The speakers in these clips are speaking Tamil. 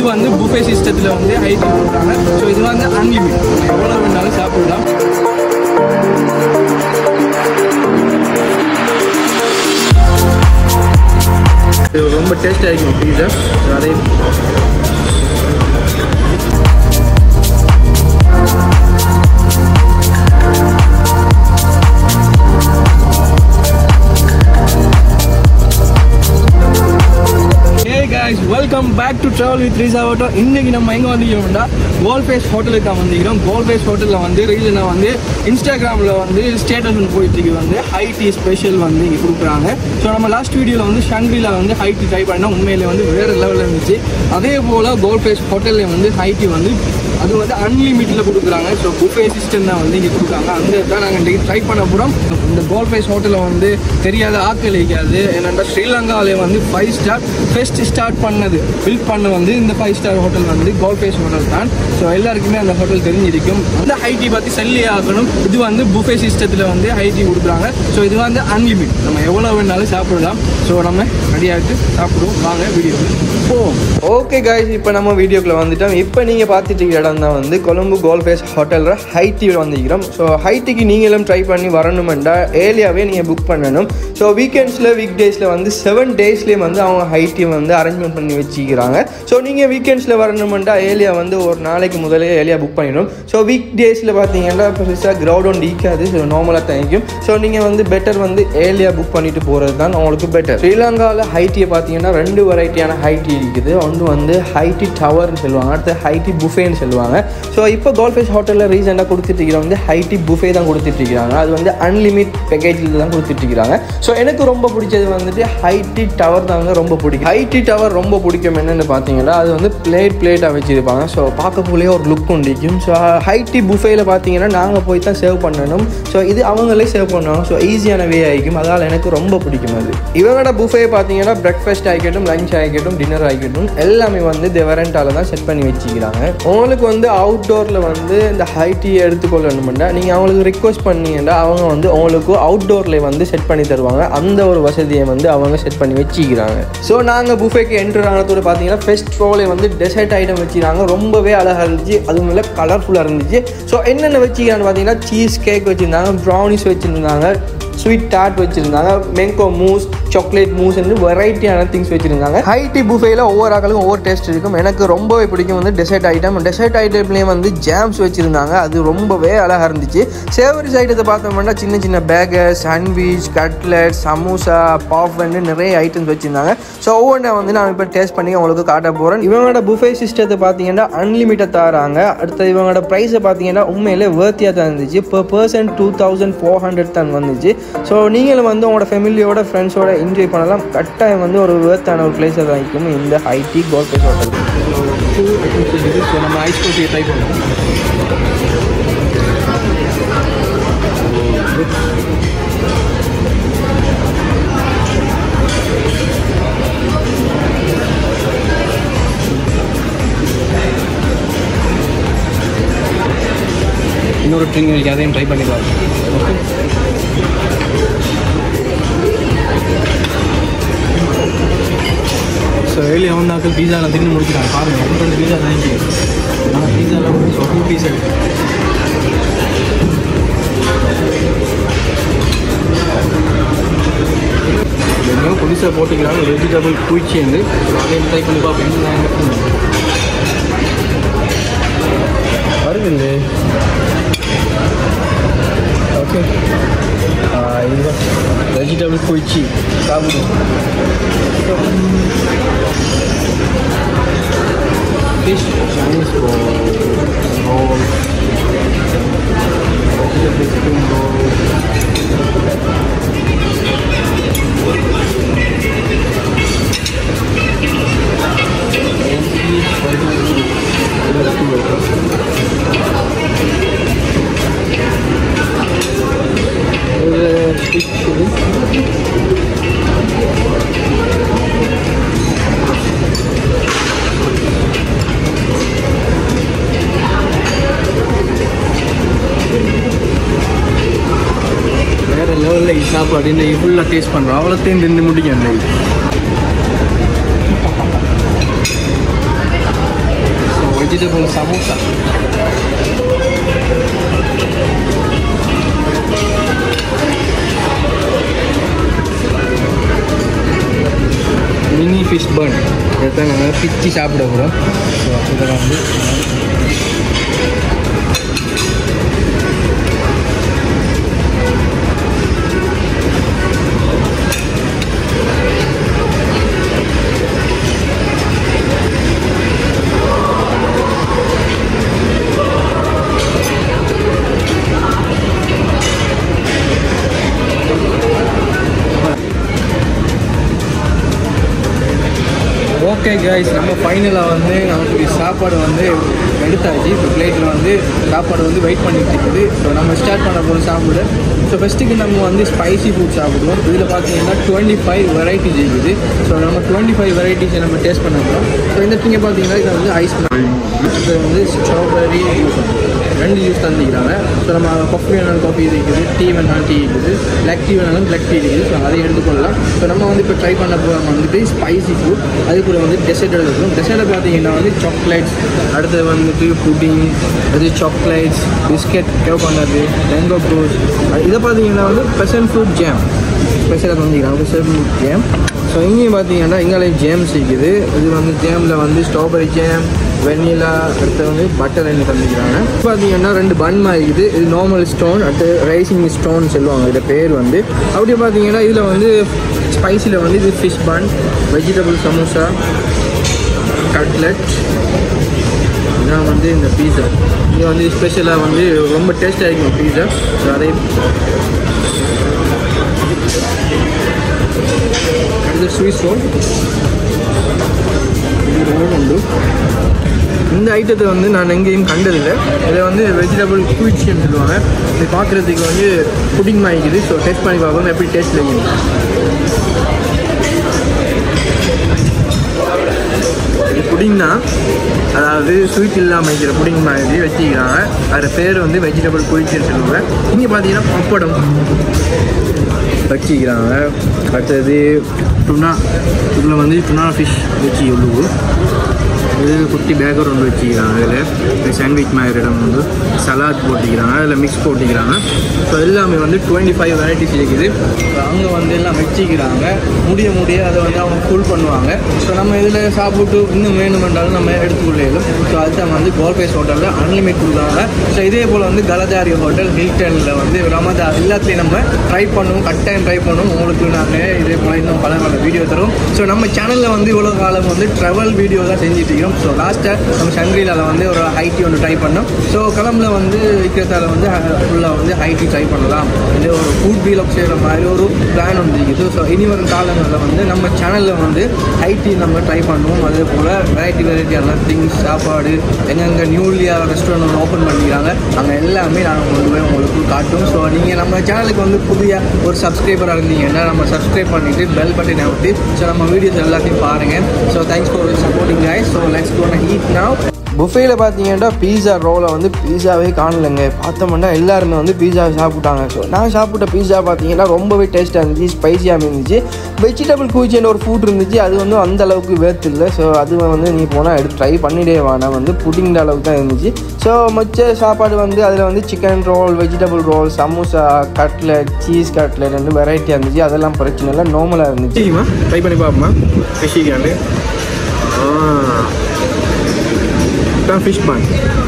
இது வந்து புஃபே சிஸ்டத்தில் வந்து ஹைட்டி கொடுக்குறாங்க ஸோ இது வந்து அன்லிமிட் எவ்வளோ வேணாலும் சாப்பிடலாம் இது ரொம்ப டேஸ்டாக இருக்கும் பீஸா அதே hey guys welcome back to travel with Reesa auto இன்னைக்கு நம்ம எங்கே வந்திருக்கோம்னா கோல் ஃபேஸ் ஹோட்டலுக்கு தான் வந்திருக்கிறோம் கோல் ஃபேஸ் ஹோட்டலில் வந்து ரீசனாக வந்து இன்ஸ்டாகிராமில் வந்து ஸ்டேட்டஸ் ஒன்று போயிட்டு வந்து ஹை டீ ஸ்பெஷல் வந்து இங்கே கொடுக்குறாங்க ஸோ நம்ம லாஸ்ட் வீடியோவில் வந்து ஷங்க்ரியில் வந்து ஹை டீ ட்ரை பண்ணால் உண்மையிலே வந்து வேறு லெவலில் இருந்துச்சு அதே போல் கோல் ஃபேஸ் ஹோட்டலில் வந்து ஹை டீ வந்து அது வந்து அன்லிமிட்டில் கொடுக்குறாங்க ஸோ புஃபே சிஸ்டம் தான் வந்து இங்கே கொடுக்குறாங்க அந்த தான் நாங்கள் இன்றைக்கி ட்ரை பண்ண போகிறோம் இந்த கோல் ஃபேஸ் ஹோட்டலில் வந்து தெரியாத ஆட்கள் இருக்காது என்னென்னா ஸ்ரீலங்காவிலே வந்து ஃபைவ் ஸ்டார் ஃபெஸ்ட் ஸ்டார்ட் பண்ணது பில்ட் பண்ண வந்து இந்த ஃபைவ் ஸ்டார் ஹோட்டல் வந்து கோல் ஃபேஸ் ஹோட்டல் தான் ஸோ எல்லாருக்குமே அந்த ஹோட்டல் தெரிஞ்சிருக்கும் அந்த ஹைடி பற்றி சொல்லி ஆகணும் இது வந்து புஃபே சிஸ்டத்தில் வந்து ஹைடி கொடுக்குறாங்க ஸோ இது வந்து அன்லிமிட் நம்ம எவ்வளோ வேணாலும் சாப்பிடலாம் ஸோ நம்ம ரெடியாகிட்டு சாப்பிடுவோம் வாங்க வீடியோவில் போவோம் ஓகே காய்ஸ் இப்போ நம்ம வீடியோக்குள்ள வந்துட்டோம் இப்போ நீங்கள் பார்த்துட்டு இருக்கிற இடம் தான் வந்து கொழும்பு கோல் ஃபேஸ் ஹோட்டலில் ஹைட்டியில் வந்திருக்கிறோம் ஸோ ஹைட்டிக்கு நீங்களும் ட்ரை பண்ணி வரணுமெண்டா ஏரியாவே நீங்கள் புக் பண்ணணும் ஸோ வீக்கெண்ட்ஸில் வீக் டேஸில் வந்து செவன் டேஸ்லேயே வந்து அவங்க ஹைட்டி வந்து அரேஞ்ச்மெண்ட் பண்ணி வச்சுக்கிறாங்க ஸோ நீங்கள் வீக்கெண்ட்ஸில் வரணுமெண்டா ஏரியா வந்து ஒரு நாளைக்கு முதலே ஏரியா புக் பண்ணிடணும் ஸோ வீக் டேஸில் பார்த்தீங்கன்னா பெருசாக கிரௌட் ஒன்று ஈக்காது ஸோ நார்மலாக தங்கிக்கும் ஸோ நீங்கள் வந்து பெட்டர் வந்து ஏரியா புக் பண்ணிட்டு போகிறது தான் உங்களுக்கு பெட்டர் ஸ்ரீலங்காவில் ஹைட்டியை பார்த்தீங்கன்னா ரெண்டு வெரைட்டியான ஹைட்டி இருக்குது ஒன்று வந்து ஹைட்டி டவர்னு சொல்லுவாங்க அடுத்து ஹைட்டி புஃபேன்னு சொல்லுவாங்க ஸோ இப்போ கோல்ஃபேஸ் ஹோட்டலில் ரீசெண்டாக கொடுத்துட்டு இருக்கிறவங்க வந்து ஹைட்டி புஃபே தான் கொடுத்துட்டு இருக்கிறாங்க அது வந்து அன்லிமிட் பேக்கேஜில் தான் கொடுத்துட்டு இருக்கிறாங்க ஸோ எனக்கு ரொம்ப பிடிச்சது வந்துட்டு ஹைட்டி டவர் தான் வந்து ரொம்ப பிடிக்கும் ஹைட்டி டவர் ரொம்ப பிடிக்கும் என்னென்னு பார்த்தீங்கன்னா அது வந்து பிளேட் பிளேட்டாக வச்சுருப்பாங்க ஸோ பார்க்கக்குள்ளேயே ஒரு லுக் உண்டிக்கும் ஸோ ஹைட்டி புஃபேயில் பார்த்தீங்கன்னா நாங்கள் போய் தான் சேவ் பண்ணணும் ஸோ இது அவங்களே சேவ் பண்ணுவாங்க ஸோ ஈஸியான வே ஆகிக்கும் அதனால் எனக்கு ரொம்ப பிடிக்கும் அது இவங்களோட புஃபே பார்த்தீங்கன்னா பிரேக்ஃபாஸ்ட் ஆகிக்கட்டும் லஞ்ச் ஆகிக்கட்டும் டின்னர் ஆகிக்கட்டும் எல்லாமே வந்து வெரண்டால தான் செட் பண்ணி வச்சுக்கிறாங்க உங்களுக்கு வந்து அவுட்டோரில் வந்து இந்த ஹைட்டி எடுத்துக்கொள்ளணும்னா நீங்கள் அவங்களுக்கு ரிக்வஸ்ட் பண்ணீங்கன்னா அவங்க வந்து உங்களுக்கு அவுட்டோரில் வந்து செட் பண்ணி தருவாங்க அந்த ஒரு வசதியை வந்து அவங்க செட் பண்ணி வச்சுக்கிறாங்க ஸோ நாங்கள் புஃபேக்கு என்ட்ரு ஆனதோடு பார்த்தீங்கன்னா ஃபெஸ்ட் ஃப்ளோவில் வந்து டெசர்ட் ஐட்டம் வச்சுக்கிறாங்க ரொம்பவே அழகாக இருந்துச்சு அதுவும் இல்லை கலர்ஃபுல்லாக இருந்துச்சு ஸோ என்னென்ன வச்சுக்கிறான்னு பார்த்தீங்கன்னா சீஸ் கேக் வச்சுருந்தாங்க ப்ரௌனிஸ் வச்சுருந்தாங்க ஸ்வீட் டாட் வச்சுருந்தாங்க மெங்கோ மூஸ் சாக்லேட் மூஸ் வெரைட்டியான திங்ஸ் வச்சுருந்தாங்க ஹைட்டி புஃபேல ஒவ்வொரு ஆக்களுக்கும் ஒவ்வொரு டேஸ்ட் இருக்கும் எனக்கு ரொம்பவே பிடிக்கும் வந்து டெசர்ட் ஐட்டம் டெசர்ட் ஐட்டம்லேயும் வந்து ஜாம்ஸ் வச்சுருந்தாங்க அது ரொம்பவே அழகாக இருந்துச்சு சேவரிஸ் ஐட்டத்தை பார்த்தோம்னா சின்ன சின்ன பேகர் சாண்ட்விச் கட்லெட் சமோசா பாப்னு நிறைய ஐட்டம்ஸ் வச்சுருந்தாங்க ஸோ ஒவ்வொன்றை வந்து நான் இப்போ டேஸ்ட் பண்ணி உங்களுக்கு காட்ட போகிறேன் இவங்களோட புஃபே சிஸ்டத்தை பார்த்தீங்கன்னா அன்லிமிட்டட் தராங்க அடுத்து இவங்களோட ப்ரைஸை பார்த்தீங்கன்னா உண்மையிலே வேர்த்தியாக தான் இருந்துச்சு per person two thousand four hundred தான் வந்துச்சு ஸோ நீங்களும் வந்து உங்களோட ஃபேமிலியோட ஃப்ரெண்ட்ஸோட என்ஜாய் பண்ணலாம் கட்டாயம் வந்து ஒரு வேர்த்தான ஒரு பிளேஸாக தான் இருக்கும் இந்த ஐடி கோல் பிளேஸ் ஹோட்டல் ஸோ நம்ம ஐஸ் கோட்டியை ட்ரை பண்ணுவோம் இன்னொரு ட்ரிங்க் இருக்கு அதையும் ட்ரை பண்ணி பாருங்க ஓகே ஸோ வெளியே வந்தாக்கள் பீஸாலாம் தின்னு முடிக்கிறாங்க பாருங்கள் ஒன்று பீஸா தான் இங்கே ஆனால் பீஸாலாம் வந்து ஸோ டூ பீஸ் என்ன புதுசாக போட்டுக்கிறாங்க வெஜிடபிள் குயிச்சி வந்து அதையும் ட்ரை பண்ணி பார்ப்பேன் வருதுங்க ஓகே இதுதான் வெஜிடபிள் குயிச்சி சாப்பிடுவோம் fish Chinese roll, roll, vegetable spring roll. Fish chili. வேற லெவலில் சாப்பாடு இன்னைக்கு ஃபுல்லாக டேஸ்ட் பண்ணுறோம் அவ்வளோத்தையும் தின்னு முடிக்கும் இன்னைக்கு vegetable samosa mini fish bun இதை நாங்கள் பிச்சு சாப்பிட போகிறோம் ஸோ இதில் வந்து ஓகே கைஸ் நம்ம ஃபைனலாக வந்து நமக்கு சாப்பாடு வந்து எடுத்தாச்சு இப்போ பிளேட்டில் வந்து சாப்பாடு வந்து வெயிட் பண்ணிட்டு இருக்குது ஸோ நம்ம ஸ்டார்ட் பண்ண போகிற சாப்பிட ஸோ ஃபஸ்ட்டுக்கு நம்ம வந்து ஸ்பைசி ஃபுட் சாப்பிடுவோம் இதில் பார்த்தீங்கன்னா டுவெண்ட்டி ஃபைவ் வெரைட்டிஸ் இருக்குது ஸோ நம்ம டுவெண்ட்டி ஃபைவ் வெரைட்டிஸை நம்ம டேஸ்ட் பண்ண போகிறோம் ஸோ இந்த நீங்கள் பார்த்தீங்கன்னா இது வந்து ஐஸ் இது வந்து ஸ்ட்ராபெரி ஜூஸ் ரெண்டு ஜூஸ் தந்துக்கிறாங்க ஸோ நம்ம காஃபி வேணாலும் காஃபி இருக்குது டீ வேணாலும் டீ இருக்குது பிளாக் டீ வேணாலும் பிளாக் டீ இருக்குது ஸோ அதை எடுத்துக்கொள்ளலாம் ஸோ நம்ம வந்து இப்போ ட்ரை பண்ண போகிறோம் வந்துட்டு ஸ்பைசி ஃபுட் அது கூட வந்து டெசர்ட் எடுத்துக்கணும் டெசர்ட்டை பார்த்தீங்கன்னா வந்து சாக்லேட்ஸ் அடுத்தது வந்துட்டு புட்டிங் அது சாக்லேட்ஸ் பிஸ்கெட் கேவ் பண்ணது மேங்கோ ஃப்ரூட்ஸ் இதை பார்த்தீங்கன்னா வந்து பெசன் ஃப்ரூட் ஜேம் ஸ்பெஷலாக தந்துக்கிறாங்க பெசன் ஃப்ரூட் ஜேம் ஸோ இங்கேயும் பார்த்தீங்கன்னா இங்கே ஜேம்ஸ் இருக்குது இது வந்து ஜேமில் வந்து ஸ்ட்ராபெரி ஜேம் வெண்ணிலா அடுத்து வந்து பட்டர் ரெண்டு தந்துக்கிறாங்க பார்த்தீங்கன்னா ரெண்டு பன் மாதிரி இருக்குது இது நார்மல் ஸ்டோன் அடுத்து ரைசிங் ஸ்டோன் சொல்லுவாங்க இதில் பேர் வந்து அப்படி பார்த்தீங்கன்னா இதில் வந்து ஸ்பைசியில் வந்து இது fish bun vegetable samosa cutlet இதான் வந்து இந்த பீஸா இது வந்து ஸ்பெஷலாக வந்து ரொம்ப டேஸ்ட்டாக இருக்கும் பீஸா ஸோ அதை அடுத்து ஸ்வீட் ரோல் இது ரோல் உண்டு இந்த ஐட்டத்தை வந்து நான் எங்கேயும் கண்டதில்லை இதை வந்து வெஜிடபிள் குயிட்ஸ்ன்னு சொல்லுவாங்க இது பார்க்குறதுக்கு வந்து புட்டிங் மாய்க்குது ஸோ டேஸ்ட் பண்ணி பார்ப்போம் எப்படி டேஸ்ட் வைக்கணும் இது புடிங் தான் அதாவது ஸ்வீட் இல்லாமல் வைக்கிற புடிங் மாதிரி வச்சுக்கிறாங்க அதோட பேர் வந்து வெஜிடபிள் குயிட்ஸ்ன்னு சொல்லுவாங்க இங்கே பார்த்தீங்கன்னா பப்படம் வச்சுக்கிறாங்க அடுத்தது டுனா இதில் வந்து டுனா ஃபிஷ் வச்சு உள்ளுவு இது குட்டி பேக்கர் ஒன்று வச்சுக்கிறாங்க அதில் சாண்ட்விச் மாதிரி இடம் வந்து சலாட் போட்டிக்கிறாங்க அதில் மிக்ஸ் போட்டிக்கிறாங்க ஸோ எல்லாமே வந்து டுவெண்ட்டி ஃபைவ் வெரைட்டிஸ் இருக்குது அங்கே வந்து எல்லாம் வச்சுக்கிறாங்க முடிய முடிய அதை வந்து அவங்க ஃபுல் பண்ணுவாங்க ஸோ நம்ம இதில் சாப்பிட்டு இன்னும் வேணுமென்றாலும் நம்ம எடுத்துக்கொள்ளையிலும் ஸோ அதுதான் வந்து கோல்பேஸ் ஹோட்டலில் அன்லிமிட் கொடுக்குறாங்க ஸோ இதே போல் வந்து கலதாரி ஹோட்டல் ஹில்டனில் வந்து ரமதா எல்லாத்துலேயும் நம்ம ட்ரை பண்ணுவோம் கட்டாயம் ட்ரை பண்ணுவோம் உங்களுக்கு நாங்கள் இதே போல் இன்னும் பல பல வீடியோ தரும் ஸோ நம்ம சேனலில் வந்து இவ்வளோ காலம் வந்து ட்ராவல் வீடியோ தான் செஞ்சுட்டு இருக்கிறோம் ஸோ லாஸ்ட்டாக நம்ம சங்கரிலாவில் வந்து ஒரு ஹைட்டி ஒன்று ட்ரை பண்ணோம் ஸோ கிளம்புல வந்து விற்கிறதால வந்து ஃபுல்லாக வந்து ஹைட்டி ட்ரை பண்ணலாம் இது ஒரு ஃபுட் வீலக் செய்கிற மாதிரி ஒரு பிளான் வந்து இருக்குது ஸோ இனி வரும் காலங்களில் வந்து நம்ம சேனலில் வந்து ஹைட்டி நம்ம ட்ரை பண்ணுவோம் அதே போல் வெரைட்டி வெரைட்டியான திங்ஸ் சாப்பாடு எங்கெங்கே நியூலியாக ரெஸ்டாரண்ட் ஒன்று ஓப்பன் பண்ணிக்கிறாங்க அங்கே எல்லாமே நாங்கள் கொண்டு போய் உங்களுக்கு காட்டும் ஸோ நீங்கள் நம்ம சேனலுக்கு வந்து புதிய ஒரு சப்ஸ்கிரைபராக இருந்தீங்கன்னா நம்ம சப்ஸ்கிரைப் பண்ணிவிட்டு பெல் பட்டன் அமுத்தி ஸோ நம்ம வீடியோஸ் எல்லாத்தையும் பாருங்கள் so thanks for supporting guys so let's go and eat now புஃபேயில் பார்த்தீங்கன்னா பீஸா ரோலை வந்து பீஸாவே காணலைங்க பார்த்தோம்னா எல்லாருமே வந்து பீஸா சாப்பிட்டாங்க ஸோ நான் சாப்பிட்ட பீஸா பார்த்தீங்கன்னா ரொம்பவே டேஸ்ட்டாக இருந்துச்சு ஸ்பைசியாக இருந்துச்சு வெஜிடபிள் கூச்சின்னு ஒரு ஃபுட் இருந்துச்சு அது வந்து அந்த அளவுக்கு வேர்த்து இல்லை ஸோ அது வந்து நீ போனால் எடுத்து ட்ரை பண்ணிடே வேணாம் வந்து புட்டிங் அளவுக்கு தான் இருந்துச்சு ஸோ மற்ற சாப்பாடு வந்து அதில் வந்து chicken roll vegetable roll samosa cutlet cheese cutlet வந்து வெரைட்டியாக இருந்துச்சு அதெல்லாம் பிரச்சனை இல்லை நார்மலாக இருந்துச்சு ட்ரை பண்ணி பார்ப்போமா ஃபிஷ்ஷிக்காண்டு தான் ஃபிஷ் பான்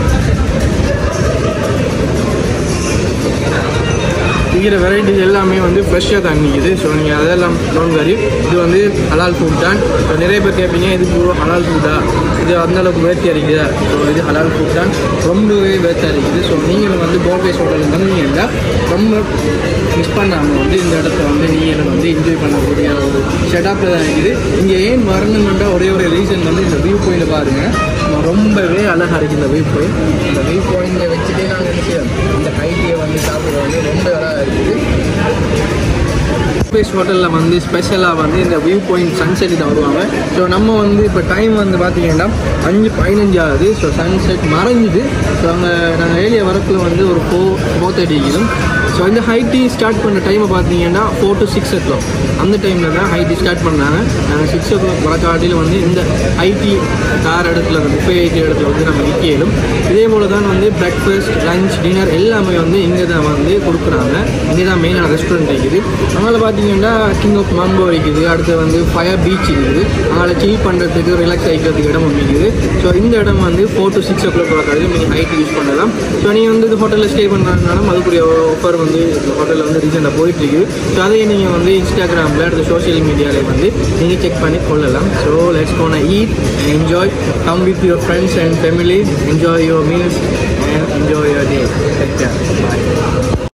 இருக்கிற வெரைட்டிஸ் எல்லாமே வந்து ஃப்ரெஷ்ஷாக தான் நிற்கிது ஸோ நீங்கள் அதெல்லாம் நோன் கறி இது வந்து ஹலால் ஃபுட் தான் ஸோ நிறைய பேர் கேட்பீங்க இது பூரா ஹலால் ஃபுட்டா இது அந்த அளவுக்கு வேர்த்தியாக இருக்குதா ஸோ இது ஹலால் ஃபுட் தான் ரொம்பவே வேர்த்தியாக இருக்குது ஸோ நீங்களும் வந்து போர்பேஸ் ஹோட்டலில் தந்தீங்கன்னா ரொம்ப மிஸ் பண்ணாமல் வந்து இந்த இடத்த வந்து நீங்களும் வந்து என்ஜாய் பண்ணக்கூடிய ஒரு செட்டப்பில் தான் இருக்குது இங்கே ஏன் வரணுமென்ற ஒரே ஒரு ரீசன் வந்து இந்த வியூ பாயிண்ட் பாருங்கள் ரொம்பவே அழகாக இருக்குது இந்த வியூ பாயிண்ட் இந்த வியூ பாயிண்டை வச்சுட்டே நாங்கள் நினைக்கிறோம் இந்த ஹைட்டியை வந்து சாப்பிட்றது வந்து ரொம்ப அழகாக இருக்குது ஸ்பேஸ் ஹோட்டலில் வந்து ஸ்பெஷலாக வந்து இந்த வியூ பாயிண்ட் சன்செட் தான் வருவாங்க ஸோ நம்ம வந்து இப்போ டைம் வந்து பார்த்தீங்கன்னா அஞ்சு பதினஞ்சு ஆகுது ஸோ சன்செட் மறைஞ்சுது ஸோ அங்கே நாங்கள் ஏரியா வரக்குள்ள வந்து ஒரு ஃபோர் ஃபோர் தேர்ட்டி இருக்குது ஸோ இந்த ஹை டீ ஸ்டார்ட் பண்ண டைமை பார்த்தீங்கன்னா four to six o'clock அந்த டைமில் தான் ஹை டீ ஸ்டார்ட் பண்ணாங்க நாங்கள் சிக்ஸ் ஓ கிளாக் வரக்காட்டியில் வந்து இந்த ஹை டீ கார் இடத்துல அந்த புஃபே இடத்துல வந்து நம்ம நிற்கலும் இதே போல் தான் வந்து பிரேக்ஃபாஸ்ட் லஞ்ச் டின்னர் எல்லாமே வந்து இங்கே தான் வந்து கொடுக்குறாங்க இங்கே தான் மெயினான ரெஸ்டாரண்ட் இருக்குது அதனால் பார்த்தீங்கன்னா கிங் ஆஃப் மம்போ இருக்குது அடுத்து வந்து ஃபயர் பீச் இருக்குது அதனால் சில் பண்ணுறதுக்கு ரிலாக்ஸ் ஆகிக்கிறதுக்கு இடம் ஒன்று இருக்குது ஸோ இந்த இடம் வந்து four to six o'clock வரக்காது நீங்கள் ஹைட் யூஸ் பண்ணலாம் ஸோ நீங்கள் வந்து இந்த ஹோட்டலில் ஸ்டே பண்ணுறதுனாலும் அதுக்குரிய ஆஃபர் வந்து இந்த ஹோட்டலில் வந்து ரீசெண்டாக போயிட்டுருக்குது ஸோ அதையும் நீங்கள் வந்து இன்ஸ்டாகிராமில் அடுத்த சோஷியல் மீடியாவில் வந்து நீங்கள் செக் பண்ணி கொள்ளலாம் so let's go and eat and enjoy come with your friends and family enjoy your meals and enjoy your day bye